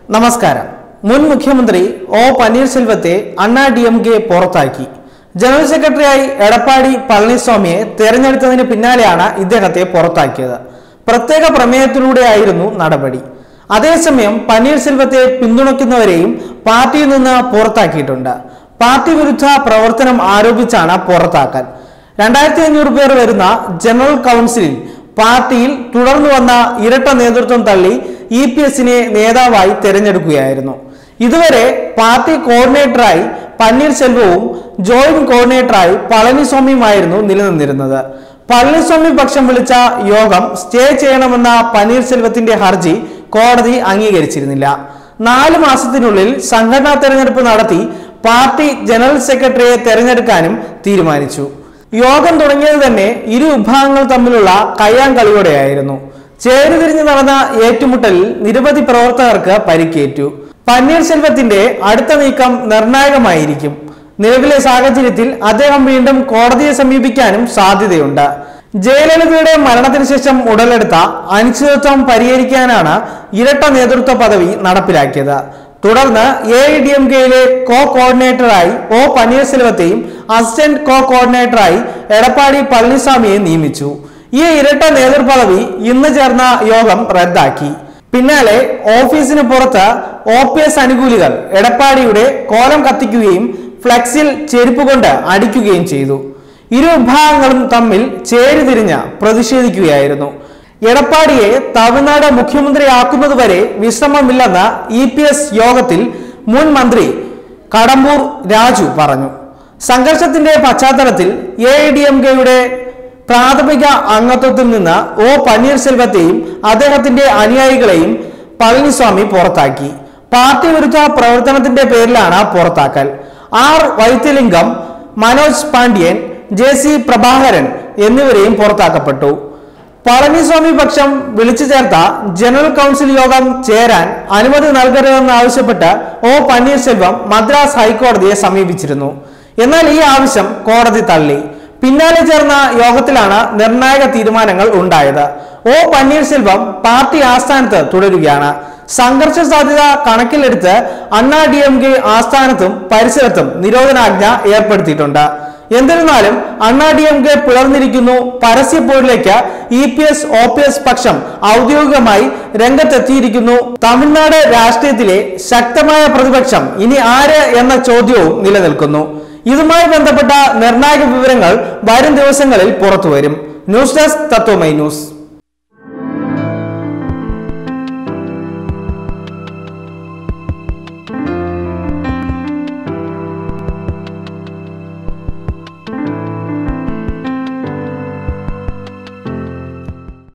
നമസ്കാരം മുൻ മുഖ്യമന്ത്രി ഒ പന്നീർസെൽവത്തെ അണ്ണാ ഡി എം കെ പുറത്താക്കി ജനറൽ സെക്രട്ടറിയായി എടപ്പാടി പളനിസ്വാമിയെ തെരഞ്ഞെടുത്തതിന് പിന്നാലെയാണ് ഇദ്ദേഹത്തെ പുറത്താക്കിയത് പ്രത്യേക പ്രമേയത്തിലൂടെയായിരുന്നു നടപടി അതേസമയം പന്നീർസെൽവത്തെ പിന്തുണയ്ക്കുന്നവരെയും പാർട്ടിയിൽ നിന്ന് പുറത്താക്കിയിട്ടുണ്ട് പാർട്ടി വിരുദ്ധ പ്രവർത്തനം ആരോപിച്ചാണ് പുറത്താക്കൽ രണ്ടായിരത്തി അഞ്ഞൂറ് പേർ വരുന്ന ജനറൽ കൗൺസിലിൽ പാർട്ടിയിൽ തുടർന്നു വന്ന ഇരട്ട നേതൃത്വം തള്ളി ഇ പി എസിനെ നേതാവായി തെരഞ്ഞെടുക്കുകയായിരുന്നു ഇതുവരെ പാർട്ടി കോർഡിനേറ്ററായി പന്നീർസെൽവവും ജോയിന്റ് കോർഡിനേറ്ററായി പളനിസ്വാമിയുമായിരുന്നു നിലനിന്നിരുന്നത് പളനിസ്വാമി പക്ഷം വിളിച്ച യോഗം സ്റ്റേ ചെയ്യണമെന്ന പന്നീർസെൽവത്തിന്റെ ഹർജി കോടതി അംഗീകരിച്ചിരുന്നില്ല നാല് മാസത്തിനുള്ളിൽ സംഘടനാ തെരഞ്ഞെടുപ്പ് നടത്തി പാർട്ടി ജനറൽ സെക്രട്ടറിയെ തെരഞ്ഞെടുക്കാനും തീരുമാനിച്ചു യോഗം തുടങ്ങിയത് തന്നെ ഇരു വിഭാഗങ്ങൾ തമ്മിലുള്ള കയ്യാങ്കളിയോടെയായിരുന്നു ചേരിതിരിഞ്ഞ് നടന്ന ഏറ്റുമുട്ടലിൽ നിരവധി പ്രവർത്തകർക്ക് പരിക്കേറ്റു പന്നീർസെൽവത്തിന്റെ അടുത്ത നീക്കം നിർണായകമായിരിക്കും നിലവിലെ സാഹചര്യത്തിൽ അദ്ദേഹം വീണ്ടും കോടതിയെ സമീപിക്കാനും സാധ്യതയുണ്ട് ജയലളിതയുടെ മരണത്തിന് ശേഷം ഉടലെടുത്ത അനിശ്ചിതത്വം പരിഹരിക്കാനാണ് ഇരട്ട നേതൃത്വ പദവി നടപ്പിലാക്കിയത് തുടർന്ന് എ ഐ ഡി എം കെയിലെ കോ കോർഡിനേറ്ററായി ഒ പന്നീർസെൽവത്തെയും അസിസ്റ്റന്റ് കോ കോർഡിനേറ്ററായി എടപ്പാടി പളനിസ്വാമിയെ നിയമിച്ചു ഈ ഇരട്ട നേതൃപദവി ഇന്ന് ചേർന്ന യോഗം റദ്ദാക്കി പിന്നാലെ ഓഫീസിന് പുറത്ത് ഒ പി എസ് അനുകൂലികൾ എടപ്പാടിയുടെ കോലം കത്തിക്കുകയും ഫ്ലെക്സിൽ ചെരുപ്പ് കൊണ്ട് അടിക്കുകയും ചെയ്തു ഇരു വിഭാഗങ്ങളും തമ്മിൽ ചേരിതിരിഞ്ഞ് പ്രതിഷേധിക്കുകയായിരുന്നു എടപ്പാടിയെ തമിഴ്നാട് മുഖ്യമന്ത്രിയാക്കുന്നതുവരെ വിശ്രമമില്ലെന്ന് ഇ പി എസ് യോഗത്തിൽ മുൻ മന്ത്രി കടമ്പൂർ രാജു പറഞ്ഞു സംഘർഷത്തിന്റെ പശ്ചാത്തലത്തിൽ എ ഐ ഡി എം കെയുടെ പ്രാഥമിക അംഗത്വത്തിൽ നിന്ന് ഒ പന്നീർസെൽവത്തെയും അദ്ദേഹത്തിന്റെ അനുയായികളെയും പളനിസ്വാമി പുറത്താക്കി പാർട്ടി വിരുദ്ധ പ്രവർത്തനത്തിന്റെ പേരിലാണ് പുറത്താക്കൽ R Vaidyalingam Manoj Pandian J C Prabhakaran എന്നിവരെയും പുറത്താക്കപ്പെട്ടു പളനിസ്വാമി പക്ഷം വിളിച്ചു ചേർത്ത ജനറൽ കൗൺസിൽ യോഗം ചേരാൻ അനുമതി നൽകരുതെന്നാവശ്യപ്പെട്ട് ഒ പന്നീർസെൽവം മദ്രാസ് ഹൈക്കോടതിയെ സമീപിച്ചിരുന്നു എന്നാൽ ഈ ആവശ്യം കോടതി തള്ളി പിന്നാലെ ചേർന്ന യോഗത്തിലാണ് നിർണായക തീരുമാനങ്ങൾ ഉണ്ടായത് ഒ പന്നീർസെൽവം പാർട്ടി ആസ്ഥാനത്ത് തുടരുകയാണ് സംഘർഷ സാധ്യത കണക്കിലെടുത്ത് അണ്ണാ ഡി എം കെ ആസ്ഥാനത്തും പരിസരത്തും നിരോധനാജ്ഞ ഏർപ്പെടുത്തിയിട്ടുണ്ട് എന്നിരുന്നാലും അണ്ണാ ഡി എം കെ പിളർന്നിരിക്കുന്നു പരസ്യപ്പോരിലേക്ക് E P S O P S പക്ഷം ഔദ്യോഗികമായി രംഗത്തെത്തിയിരിക്കുന്നു തമിഴ്നാട് രാഷ്ട്രീയത്തിലെ ശക്തമായ പ്രതിപക്ഷം ഇനി ആര് എന്ന ചോദ്യവും നിലനിൽക്കുന്നു ഇതുമായി ബന്ധപ്പെട്ട നിർണായക വിവരങ്ങൾ വരും ദിവസങ്ങളിൽ പുറത്തുവരും ന്യൂസ് ഡെസ്ക് തത്വമൈ ന്യൂസ്